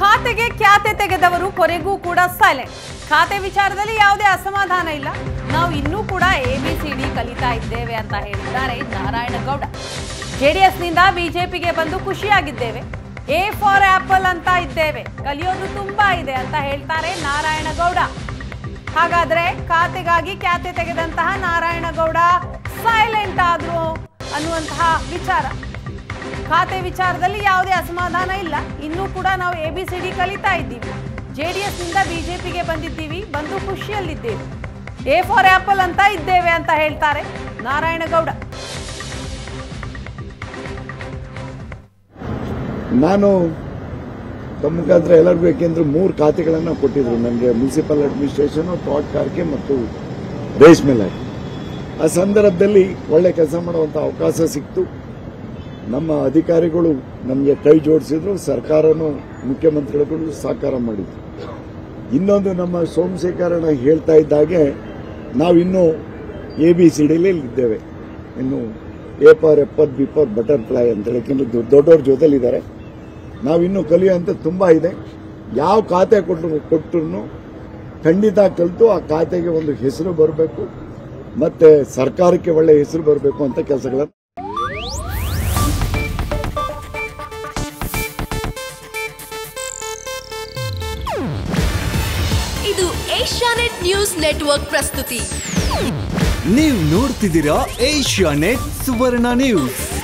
ಖಾತೆಗೆ ಖ್ಯಾತೆ ತೆಗೆದವರು ಕೊನೆಗೂ ಕೂಡ ಸೈಲೆಂಟ್ ಖಾತೆ ವಿಚಾರದಲ್ಲಿ ಯಾವುದೇ ಅಸಮಾಧಾನ ಇಲ್ಲ ನಾವು ಇನ್ನೂ ಕೂಡ ಎಬಿಸಿಡಿ ಕಲಿತಾ ಇದ್ದೇವೆ ಅಂತ ಹೇಳಿದ್ದಾರೆ ನಾರಾಯಣಗೌಡ ಜೆಡಿಎಸ್ನಿಂದ ಬಿಜೆಪಿಗೆ ಬಂದು ಖುಷಿಯಾಗಿದ್ದೇವೆ ಎ ಫಾರ್ ಆಪಲ್ ಅಂತ ಇದ್ದೇವೆ ಕಲಿಯೋದು ತುಂಬಾ ಇದೆ ಅಂತ ಹೇಳ್ತಾರೆ ನಾರಾಯಣಗೌಡ ಹಾಗಾದ್ರೆ ಖಾತೆಗಾಗಿ ಖ್ಯಾತೆ ತೆಗೆದಂತಹ ನಾರಾಯಣಗೌಡ ಸೈಲೆಂಟ್ ಆದ್ರು ಅನ್ನುವಂತಹ ವಿಚಾರ ಖಾತೆ ವಿಚಾರದಲ್ಲಿ ಯಾವುದೇ ಅಸಮಾಧಾನ ಇಲ್ಲ ಇನ್ನೂ ಕೂಡ ನಾವು ಎ ಬಿ ಸಿ ಡಿ ಕಲಿತಾ ಇದ್ದೀವಿ ಜೆ ಡಿ ಎಸ್ನಿಂದ ಬಿಜೆಪಿಗೆ ಬಂದಿದ್ದೀವಿ ಬಂದು ಖುಷಿಯಲ್ಲಿದ್ದೇವೆ ಎ ಫಾರ್ ಆಪಲ್ ಅಂತ ಇದ್ದೇವೆ ಅಂತ ಹೇಳ್ತಾರೆ ನಾರಾಯಣಗೌಡ ನಾನು ತಮ್ಮ ಮುಖಾಂತರ ಎಲ್ಲರಿಗೂ ಬೇಕೆಂದ್ರೆ ಮೂರು ಖಾತೆಗಳನ್ನು ಕೊಟ್ಟಿದ್ರು ನನಗೆ ಮುನ್ಸಿಪಲ್ ಅಡ್ಮಿನಿಸ್ಟ್ರೇಷನ್ ತೋಟಗಾರಿಕೆ ಮತ್ತು ರೇಷ್ಮೆ ಇಲಾಖೆ ಆ ಸಂದರ್ಭದಲ್ಲಿ ಒಳ್ಳೆ ಕೆಲಸ ಮಾಡುವಂಥ ಅವಕಾಶ ಸಿಕ್ತು ನಮ್ಮ ಅಧಿಕಾರಿಗಳು ನಮಗೆ ಕೈ ಜೋಡಿಸಿದ್ರು ಸರ್ಕಾರನೂ ಮುಖ್ಯಮಂತ್ರಿಗಳು ಸಹಕಾರ ಮಾಡಿದ್ರು ಇನ್ನೊಂದು ನಮ್ಮ ಸೋಮಶೇಖರಣ ಹೇಳ್ತಾ ಇದ್ದಾಗೆ ನಾವಿನ್ನೂ ಎ ಬಿ ಸಿ ಡಿಲಿ ಇದ್ದೇವೆ ಇನ್ನು ಎ ಪರ್ ಎಪ್ಪತ್ ಬಿ ಪರ್ ಬಟರ್ಫ್ಲೈ ಅಂತ ಯಾಕೆಂದ್ರೆ ದೊಡ್ಡವ್ರ ಜೊತೆಲಿದ್ದಾರೆ ನಾವಿನ್ನೂ ಕಲಿಯುವಂತ ತುಂಬಾ ಇದೆ ಯಾವ ಖಾತೆ ಕೊಟ್ಟರು ಕೊಟ್ಟರು ಖಂಡಿತ ಕಲಿತು ಆ ಖಾತೆಗೆ ಒಂದು ಹೆಸರು ಬರಬೇಕು ಮತ್ತೆ ಸರ್ಕಾರಕ್ಕೆ ಒಳ್ಳೆ ಹೆಸರು ಬರಬೇಕು ಅಂತ ಕೆಲಸಗಳನ್ನು ಇದು ಏಷ್ಯಾನೆಟ್ ನ್ಯೂಸ್ ನೆಟ್ವರ್ಕ್ ಪ್ರಸ್ತುತಿ ನೀವು ನೋಡ್ತಿದ್ದೀರಾ ಏಷ್ಯಾ ನೆಟ್ ಸುವರ್ಣ ನ್ಯೂಸ್